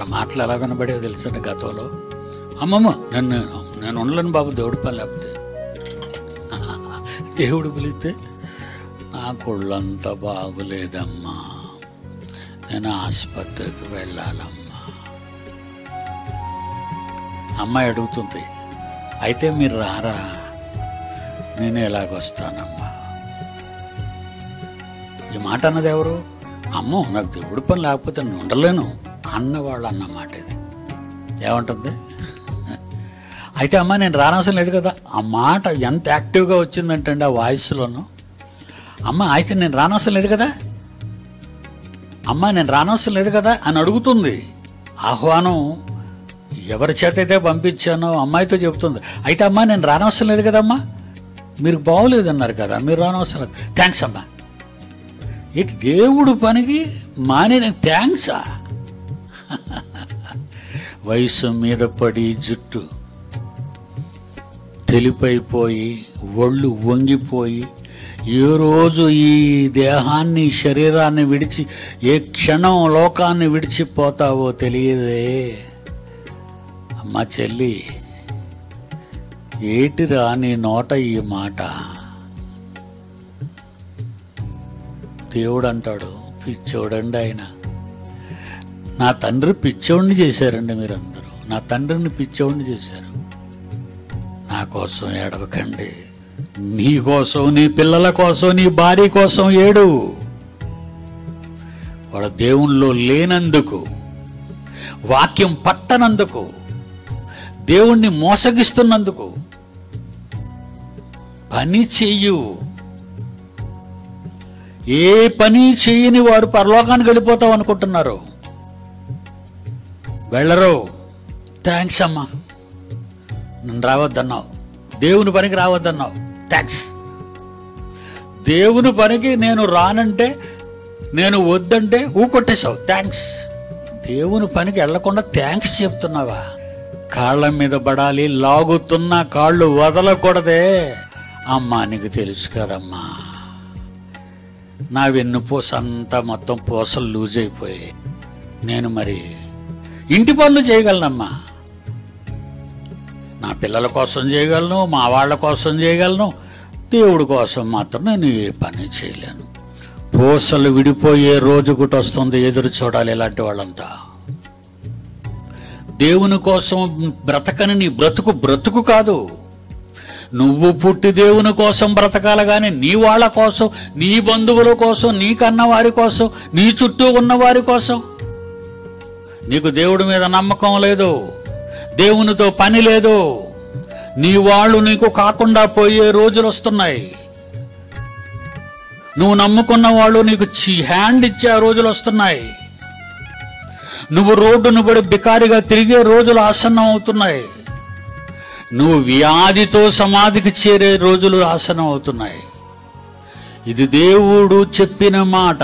వాళ్ళ మాటలు ఎలా వినబడేవి తెలుసండి గతంలో అమ్మమ్మ నన్ను నేను ఉండలేను బాబు దేవుడి పని లేకపోతే దేవుడు పిలిస్తే నా కొళ్ళంతా బాగులేదమ్మా నేను ఆసుపత్రికి వెళ్ళాలమ్మా అమ్మాయి అడుగుతుంది అయితే మీరు రారా నేను ఎలాగొస్తానమ్మా ఈ మాట అన్నది ఎవరు అమ్మో నాకు దేవుడి పని లేకపోతే నేను ఉండలేను అన్నవాళ్ళు అన్నమాట ఇది ఏమంటుంది అయితే అమ్మ నేను రానవసరం లేదు కదా ఆ మాట ఎంత యాక్టివ్గా వచ్చిందంటండి ఆ వాయిస్లోను అమ్మ అయితే నేను రానవసరం లేదు కదా అమ్మ నేను రానవసరం లేదు కదా అని అడుగుతుంది ఆహ్వానం ఎవరి చేత అయితే పంపించానో అమ్మాయితో చెబుతుంది అయితే అమ్మా నేను రానవసరం లేదు కదమ్మా మీరు బాగోలేదన్నారు కదా మీరు రానవసరం లేదు థ్యాంక్స్ అమ్మా ఇటు దేవుడు పనికి మానిన థ్యాంక్సా వయసు మీద పడి జుట్టు తెలిపైపోయి ఒళ్ళు వంగిపోయి ఏ రోజు ఈ దేహాన్ని శరీరాన్ని విడిచి ఏ క్షణం లోకాన్ని విడిచిపోతావో తెలియదే అమ్మ చెల్లి ఏటిరా నీ నోట ఈ మాట దేవుడు అంటాడు పిచ్చోడండి ఆయన నా తండ్రి పిచ్చోడిని చేశారండి మీరందరూ నా తండ్రిని పిచ్చోడిని చేశారు నా కోసం ఏడవకండి నీ కోసం నీ పిల్లల కోసం నీ భార్య కోసం ఏడు వాడు దేవుణ్ణిలో లేనందుకు వాక్యం పట్టనందుకు దేవుణ్ణి మోసగిస్తున్నందుకు పని చెయ్యు ఏ పని చెయ్యని వారు పరలోకానికి వెళ్ళిపోతావు అనుకుంటున్నారు వెళ్ళరు థ్యాంక్స్ అమ్మా నన్ను రావద్దన్నావు దేవుని పనికి రావద్దన్నావు థ్యాంక్స్ దేవుని పనికి నేను రానంటే నేను వద్దంటే ఊకొట్టేశావు థ్యాంక్స్ దేవుని పనికి వెళ్లకుండా థ్యాంక్స్ చెప్తున్నావా కాళ్ళ మీద పడాలి లాగుతున్న కాళ్ళు వదలకూడదే అమ్మా నీకు తెలుసు కదమ్మా నా వెన్నుపూస అంతా మొత్తం పూసలు లూజ్ అయిపోయాయి నేను మరి ఇంటి పనులు చేయగలనమ్మా నా పిల్లల కోసం చేయగలను మా వాళ్ళ కోసం చేయగలను దేవుడి కోసం మాత్రం నేను ఏ పని చేయలేను పూసలు విడిపోయే రోజు ఒకటి వస్తుంది ఎదురు చూడాలి ఇలాంటి వాళ్ళంతా దేవుని కోసం బ్రతకని నీ బ్రతుకు బ్రతుకు కాదు నువ్వు పుట్టి దేవుని కోసం బ్రతకాలి కానీ నీ వాళ్ళ కోసం నీ బంధువుల కోసం నీ కన్న వారి కోసం నీ చుట్టూ ఉన్న వారి కోసం నీకు దేవుడి మీద నమ్మకం లేదు దేవునితో పని లేదు నీ వాళ్ళు నీకు కాకుండా పోయే రోజులు వస్తున్నాయి నువ్వు నమ్ముకున్న వాళ్ళు నీకు చి హ్యాండ్ ఇచ్చే ఆ రోజులు వస్తున్నాయి నువ్వు రోడ్డును పడి బికారిగా తిరిగే రోజులు ఆసన్నం అవుతున్నాయి నువ్వు వ్యాధితో సమాధికి చేరే రోజులు ఆసనం అవుతున్నాయి ఇది దేవుడు చెప్పిన మాట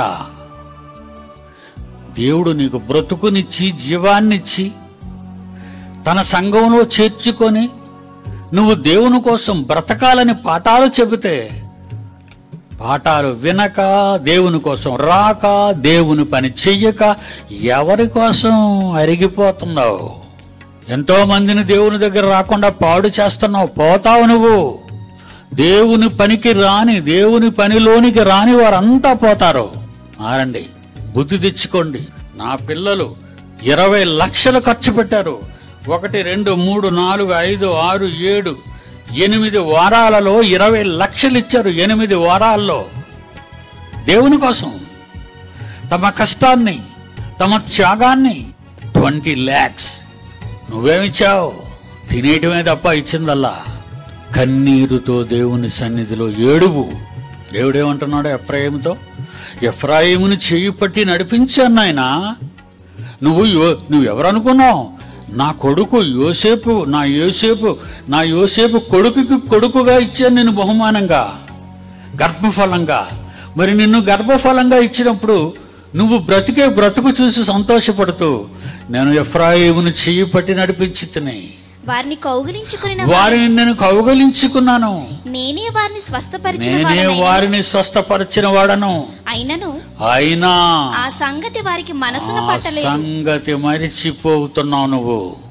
దేవుడు నీకు బ్రతుకునిచ్చి జీవాన్నిచ్చి తన సంఘంలో చేర్చుకొని నువ్వు దేవుని కోసం బ్రతకాలని పాఠాలు చెబితే పాఠాలు వినక దేవుని కోసం రాక దేవుని పని చెయ్యక ఎవరి కోసం అరిగిపోతున్నావు ఎంతో మందిని దేవుని దగ్గర రాకుండా పాడు చేస్తున్నావు పోతావు నువ్వు దేవుని పనికి రాని దేవుని పనిలోనికి రాని వారంతా పోతారు మారండి బుద్ధి తెచ్చుకోండి నా పిల్లలు ఇరవై లక్షలు ఖర్చు పెట్టారు ఒకటి రెండు మూడు నాలుగు ఐదు ఆరు ఏడు ఎనిమిది వారాలలో ఇరవై లక్షలు ఇచ్చారు ఎనిమిది వారాల్లో దేవుని కోసం తమ కష్టాన్ని తమ త్యాగాన్ని ట్వంటీ ల్యాక్స్ నువ్వేమిచ్చావు తినేయటమే తప్ప ఇచ్చిందల్లా కన్నీరుతో దేవుని సన్నిధిలో ఏడువు దేవుడేమంటున్నాడు ఎఫ్రాయిముతో ఎఫ్రాయిముని చెయ్యి పట్టి నడిపించాను నాయన నువ్వు యో నువ్వెవరు అనుకున్నావు నా కొడుకు యోసేపు నా యోసేపు నా యోసేపు కొడుకుకి కొడుకుగా ఇచ్చాను నేను బహుమానంగా గర్భఫలంగా మరి నిన్ను గర్భఫలంగా ఇచ్చినప్పుడు నువ్వు బ్రతికే బ్రతుకు చూసి సంతోషపడుతూ నేను ఎఫ్రాయిమును చెయ్యి పట్టి నడిపించి తిని వారిని కౌగిలించుకుని వారిని నేను కౌగలించుకున్నాను నేనే వారిని స్వస్థపరిచిన నేనే వాడనైన- వారిని స్వస్థపరిచిన వాడను అయినను అయినా ఆ సంగతి వారికి మనసున ఆ పట్టలేదు సంగతి మరిచిపోతున్నావు నువ్వు